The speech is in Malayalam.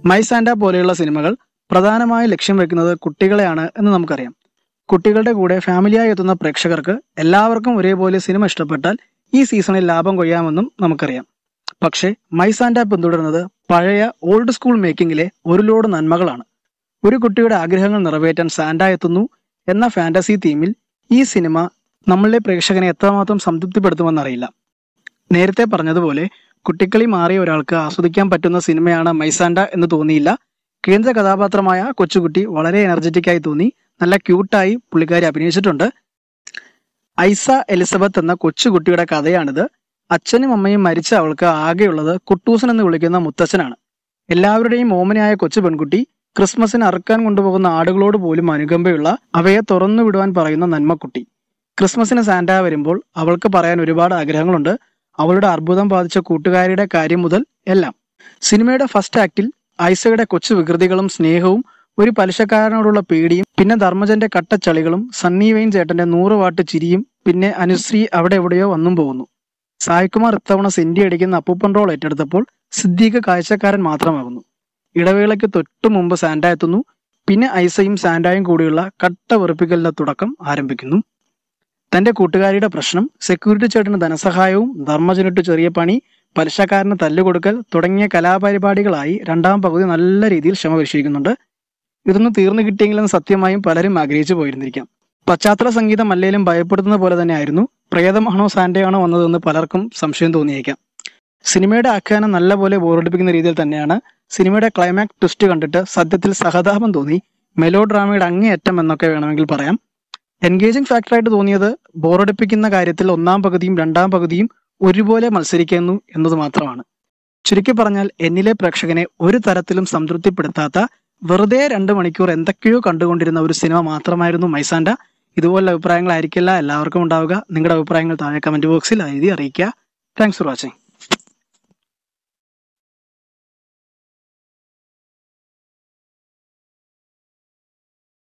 മൈസാൻഡ പോലെയുള്ള സിനിമകൾ പ്രധാനമായും ലക്ഷ്യം വെക്കുന്നത് കുട്ടികളെയാണ് എന്ന് നമുക്കറിയാം കുട്ടികളുടെ കൂടെ ഫാമിലിയായി എത്തുന്ന പ്രേക്ഷകർക്ക് എല്ലാവർക്കും ഒരേപോലെ സിനിമ ഇഷ്ടപ്പെട്ടാൽ ഈ സീസണിൽ ലാഭം കൊയ്യാമെന്നും നമുക്കറിയാം പക്ഷേ മൈസാൻഡ പിന്തുടരുന്നത് പഴയ ഓൾഡ് സ്കൂൾ മേക്കിങ്ങിലെ ഒരു ലോഡ് നന്മകളാണ് ഒരു കുട്ടിയുടെ ആഗ്രഹങ്ങൾ നിറവേറ്റാൻ സാന്റ എത്തുന്നു എന്ന ഫാന്റസി തീമിൽ ഈ സിനിമ നമ്മളിലെ പ്രേക്ഷകനെ എത്രമാത്രം സംതൃപ്തിപ്പെടുത്തുമെന്നറിയില്ല നേരത്തെ പറഞ്ഞതുപോലെ കുട്ടിക്കളി മാറിയ ഒരാൾക്ക് ആസ്വദിക്കാൻ പറ്റുന്ന സിനിമയാണ് മൈസാൻഡ എന്ന് തോന്നിയില്ല കേന്ദ്ര കഥാപാത്രമായ കൊച്ചുകുട്ടി വളരെ എനർജറ്റിക് ആയി തോന്നി നല്ല ക്യൂട്ടായി പുള്ളിക്കാരി അഭിനയിച്ചിട്ടുണ്ട് ഐസ എലിസബത്ത് എന്ന കൊച്ചുകുട്ടിയുടെ കഥയാണിത് അച്ഛനും അമ്മയും മരിച്ച അവൾക്ക് ആകെയുള്ളത് കുട്ടൂസൻ എന്ന് വിളിക്കുന്ന മുത്തച്ഛനാണ് എല്ലാവരുടെയും ഓമനയായ കൊച്ചു പെൺകുട്ടി ക്രിസ്മസിന് അറുക്കാൻ കൊണ്ടുപോകുന്ന ആടുകളോട് പോലും അനുകമ്പയുള്ള അവയെ തുറന്നു വിടുവാൻ പറയുന്ന നന്മക്കുട്ടി ക്രിസ്മസിന് സാന്റ വരുമ്പോൾ അവൾക്ക് പറയാൻ ഒരുപാട് ആഗ്രഹങ്ങളുണ്ട് അവളുടെ അർബുദം ബാധിച്ച കൂട്ടുകാരിയുടെ കാര്യം മുതൽ എല്ലാം സിനിമയുടെ ഫസ്റ്റ് ആക്ടിൽ ഐസയുടെ കൊച്ചു വികൃതികളും സ്നേഹവും ഒരു പലിശക്കാരനോടുള്ള പേടിയും പിന്നെ ധർമ്മജന്റെ കട്ടച്ചളികളും സണ്ണി വെയിൻ ചേട്ടന്റെ നൂറ് വാട്ട് ചിരിയും പിന്നെ അനുശ്രീ അവിടെ എവിടെയോ വന്നും പോകുന്നു സായ്കുമാർ ഇത്തവണ സെന്റി അടിക്കുന്ന അപ്പൂപ്പൻ റോൾ ഏറ്റെടുത്തപ്പോൾ സിദ്ദീഖ് കാഴ്ചക്കാരൻ മാത്രമാകുന്നു ഇടവേളയ്ക്ക് തൊട്ടു മുമ്പ് സാന്റ എത്തുന്നു പിന്നെ ഐസയും സാന്റായും കൂടിയുള്ള കട്ട വെറുപ്പിക്കലിന്റെ തുടക്കം ആരംഭിക്കുന്നു തന്റെ കൂട്ടുകാരിയുടെ പ്രശ്നം സെക്യൂരിറ്റി ചേട്ടന് ധനസഹായവും ധർമ്മജനിട്ട് ചെറിയ പണി പലിശക്കാരന് തല്ലുകൊടുക്കൽ തുടങ്ങിയ കലാപരിപാടികളായി രണ്ടാം പകുതി നല്ല രീതിയിൽ ക്ഷമ പരിശീലിക്കുന്നുണ്ട് ഇതൊന്നും തീർന്നു കിട്ടിയെങ്കിലും സത്യമായും പലരും ആഗ്രഹിച്ചു പോയിരുന്നിരിക്കാം പശ്ചാത്തല സംഗീതം അല്ലേലും ഭയപ്പെടുത്തുന്ന പോലെ തന്നെ ആയിരുന്നു പ്രേതമാണോ സാന്റയാണോ വന്നതെന്ന് പലർക്കും സംശയം തോന്നിയേക്കാം സിനിമയുടെ ആഖ്യാനം നല്ലപോലെ ബോറടിപ്പിക്കുന്ന രീതിയിൽ തന്നെയാണ് സിനിമയുടെ ക്ലൈമാക്സ് ട്വിസ്റ്റ് കണ്ടിട്ട് സത്യത്തിൽ സഹതാപം തോന്നി മെലോ ഡ്രാമയുടെ അങ്ങേയറ്റം എന്നൊക്കെ വേണമെങ്കിൽ പറയാം എൻഗേജിംഗ് ഫാക്ടറായിട്ട് തോന്നിയത് ബോറടിപ്പിക്കുന്ന കാര്യത്തിൽ ഒന്നാം പകുതിയും രണ്ടാം പകുതിയും ഒരുപോലെ മത്സരിക്കുന്നു എന്നത് മാത്രമാണ് ചുരുക്കി പറഞ്ഞാൽ എന്നിലെ പ്രേക്ഷകനെ ഒരു തരത്തിലും സംതൃപ്തിപ്പെടുത്താത്ത വെറുതെ രണ്ട് മണിക്കൂർ എന്തൊക്കെയോ കണ്ടുകൊണ്ടിരുന്ന ഒരു സിനിമ മാത്രമായിരുന്നു മൈസാൻഡ ഇതുപോലുള്ള അഭിപ്രായങ്ങളായിരിക്കില്ല എല്ലാവർക്കും ഉണ്ടാവുക നിങ്ങളുടെ അഭിപ്രായങ്ങൾ താഴെ കമന്റ് ബോക്സിൽ എഴുതി അറിയിക്കുക താങ്ക്സ് ഫോർ വാച്ചിങ്